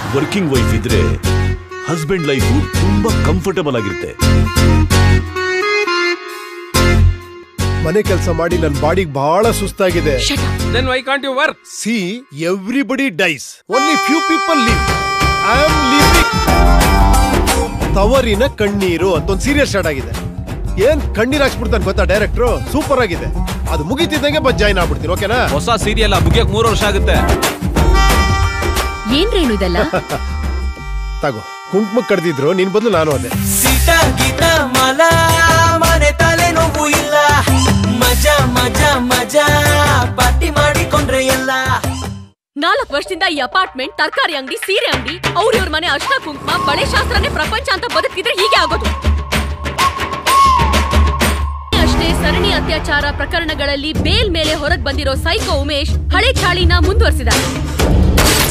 working wife ಇದ್ರೆ husband life ತುಂಬಾ comfortable ಆಗಿರುತ್ತೆ ಮನೆ ಕೆಲಸ ಮಾಡಿ ನನ್ನ ಬಾಡಿಗೆ ಬಹಳ ಸುಸ್ತಾಗಿದೆ then why can't you work see everybody dies only few people live I am living ತವರಿನ ಕಣ್ಣೀರು ಅಂತ ಒಂದು ಸೀರಿಯಸ್ ಸ್ಟಾರ್ಟ್ ಆಗಿದೆ ಏನ್ ಕಣ್ಣೀರ್ ಹಾಕ್ಸ್ಬಿಡ್ತಾನೆ ಗೊತ್ತಾ ಡೈರೆಕ್ಟ್ರು ಸೂಪರ್ ಆಗಿದೆ ಅದು ಮುಗಿತಿದ್ದಂಗೆ ಬಂದು ಜಾಯ್ನ್ ಆಗ್ಬಿಡ್ತೀನಿ ಓಕೆನಾ ಹೊಸ ಸೀರಿಯಲ್ ಮುಗಿಯಕ್ ಮೂರು ವರ್ಷ ಆಗುತ್ತೆ ಏನ್ರೇನು ಇದೆಲ್ಲ ತಗೋ ಕುಂಕುಮ ಕಡ್ದಿದ್ರು ನಿನ್ ಬದಲು ನಾನು ಅದೇ ಸೀಟ ಗೀತ ಮಲ ಮನೆ ತಲೆ ನೋವು ಇಲ್ಲ ಮಜಾ ಮಜಾ ಮಜಾ ಪಾರ್ಟಿ ಮಾಡಿಕೊಂಡ್ರೆ ಎಲ್ಲ ನಾಲ್ಕು ವರ್ಷದಿಂದ ಈ ಅಪಾರ್ಟ್ಮೆಂಟ್ ತರಕಾರಿ ಅಂಗಡಿ ಸೀರೆ ಅಂಗಡಿ ಅವ್ರ ಇವ್ರ ಮನೆ ಅರ್ಶನ ಕುಂಕುಮ ಬಳೆ ಶಾಸ್ತ್ರನೇ ಪ್ರಪಂಚ ಅಂತ ಬದುಕಿದ್ರೆ ಹೀಗೆ ಆಗೋದು ಅಷ್ಟೇ ಸರಣಿ ಅತ್ಯಾಚಾರ ಪ್ರಕರಣಗಳಲ್ಲಿ ಬೇಲ್ ಮೇಲೆ ಹೊರಗ್ ಬಂದಿರೋ ಸೈಕೋ ಉಮೇಶ್ ಹಳೆ ಚಾಳಿನ ಮುಂದುವರಿಸಿದ್ದಾರೆ